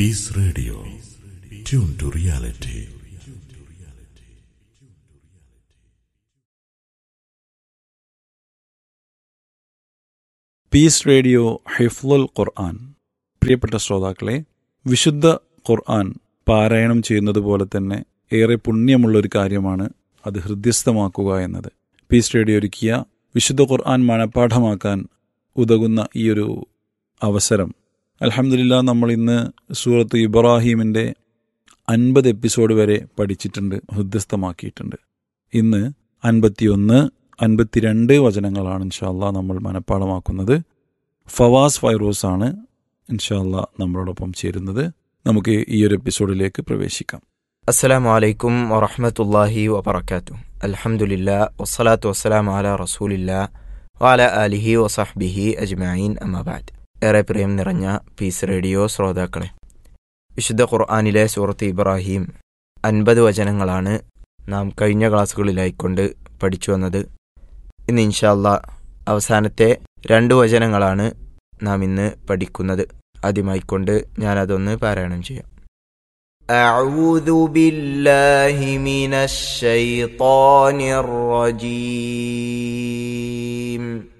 piece radio tune to reality peace radio ഹിഫ്ലുൽ ഖുർആൻ പ്രിയപ്പെട്ട ശ്രോതാക്കളെ വിശുദ്ധ ഖുർആൻ പാരായണം ചെയ്യുന്നത് പോലെ തന്നെ ഏറെ പുണ്യമുള്ള ഒരു കാര്യമാണ് അത് ഹൃദ്യസ്ഥമാക്കുക എന്നത് പീസ് റേഡിയോ ഒരുക്കിയ വിശുദ്ധ ഖുർആൻ മനഃപ്പാഠമാക്കാൻ ഉതകുന്ന ഈ ഒരു അവസരം അലഹമില്ല നമ്മൾ ഇന്ന് സൂറത്ത് ഇബ്രാഹീമിൻ്റെ അൻപത് എപ്പിസോഡ് വരെ പഠിച്ചിട്ടുണ്ട് ഹൃദ്യസ്ഥമാക്കിയിട്ടുണ്ട് ഇന്ന് അൻപത്തിയൊന്ന് അൻപത്തിരണ്ട് വചനങ്ങളാണ് ഇൻഷാല്ല നമ്മൾ മനഃപ്പാടമാക്കുന്നത് ഫവാസ് ഫൈറോസ് ആണ് ഇൻഷാല്ല നമ്മളോടൊപ്പം ചേരുന്നത് നമുക്ക് ഈ ഒരു എപ്പിസോഡിലേക്ക് പ്രവേശിക്കാം അസ്സലാമു അലൈക്കും വറഹ്മത്തുള്ളാഹി വബറകാതുഹു അൽഹംദുലില്ലാ വസ്സലാത്തു വസ്സലാമു അലാ റസൂലില്ലാ വഅല ആലിഹി വസഹ്ബിഹി അജ്മഈൻ അമ്മാ ബഅദ് ഏറെ പ്രിയം നിറഞ്ഞ പീസ് റേഡിയോ ശ്രോതാക്കളെ വിശുദ്ധ ഖുർആനിലെ സൂറത്ത് ഇബ്രാഹിം അൻപത് വചനങ്ങളാണ് നാം കഴിഞ്ഞ ക്ലാസ്സുകളിലായിക്കൊണ്ട് പഠിച്ചു വന്നത് ഇന്ന് ഇൻഷാല്ല അവസാനത്തെ രണ്ട് വചനങ്ങളാണ് നാം ഇന്ന് പഠിക്കുന്നത് ആദ്യമായിക്കൊണ്ട് ഞാനതൊന്ന് പാരായണം ചെയ്യാം أعوذ بالله من الشيطان الرجيم